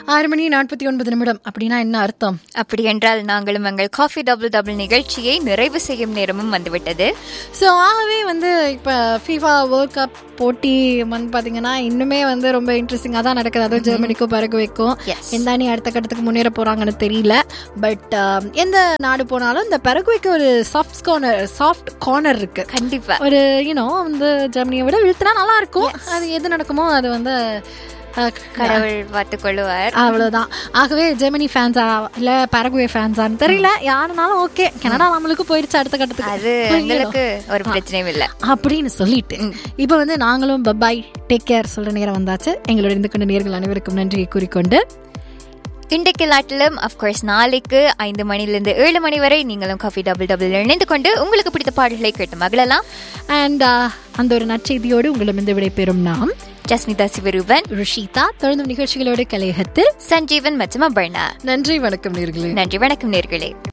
ஆறு மணி நாற்பத்தி ஒன்பது நிமிடம் அப்படின்னா என்ன அர்த்தம் அப்படி என்றால் நாங்களும் எங்கள் காஃபி டபுள் டபுள் நிகழ்ச்சியை நிறைவு செய்யும் நேரமும் வந்துவிட்டது ஸோ ஆகவே வந்து இப்போ ஃபீஃபா வேர்ல்ட் கப் போட்டி வந்து பார்த்தீங்கன்னா இன்னுமே வந்து ரொம்ப இன்ட்ரெஸ்டிங்காக தான் நடக்குது அதுவும் ஜெர்மனிக்கும் பறகு வைக்கும் Yes. எந்த அணி அடுத்த கட்டத்துக்கு முன்னேற போகிறாங்கன்னு தெரியல பட் எந்த நாடு போனாலும் இந்த பரகுவைக்கு ஒரு சாஃப்ட் கார்னர் சாஃப்ட் கார்னர் இருக்கு கண்டிப்பா ஒரு யூனோ வந்து ஜெர்மனியை விட வீழ்த்தினா நல்லா இருக்கும் அது எது நடக்குமோ அது வந்து அஹ், கடவுள் பார்த்துக் கொள்ளுவார் அவ்வளவுதான் ஆகவே ஜெர்மனி ஃபேன்ஸா இல்ல பரகுவே ஃபேன்ஸான்னு தெரியல யாருனாலும் ஓகே கனடா நம்மளுக்கு போயிடுச்சு அடுத்த கட்டத்துக்கு அது எங்களுக்கு ஒரு பிரச்சனையும் இல்ல அப்படின்னு சொல்லிட்டு இப்போ வந்து நாங்களும் பப்பாய் டேக் கேர் சொல்ற நேரம் வந்தாச்சு எங்களோட இருந்து கொண்ட நேர்கள் அனைவருக்கும் நன்றியை கூறிக்கொண்டு இன்றைக்கு நாட்டிலும் அப்கோர்ஸ் நாளைக்கு ஐந்து மணிலிருந்து ஏழு மணி வரை நீங்களும் காஃபி டபுள் டபுள் இணைந்து கொண்டு உங்களுக்கு பிடித்த பாடல்களை கேட்டு மகிழலாம் அண்ட் அந்த ஒரு நற்செய்தியோடு உங்களிடமிருந்து விடைபெறும் நாம் ஜஸ்மிதா சிவரூபன் ருஷிதா தொடர்ந்தும் நிகழ்ச்சிகளோடு கலையகத்தில் சஞ்சீவன் மற்றும் அபர்ணா நன்றி வணக்கம் நேர்களே நன்றி வணக்கம் நேர்களே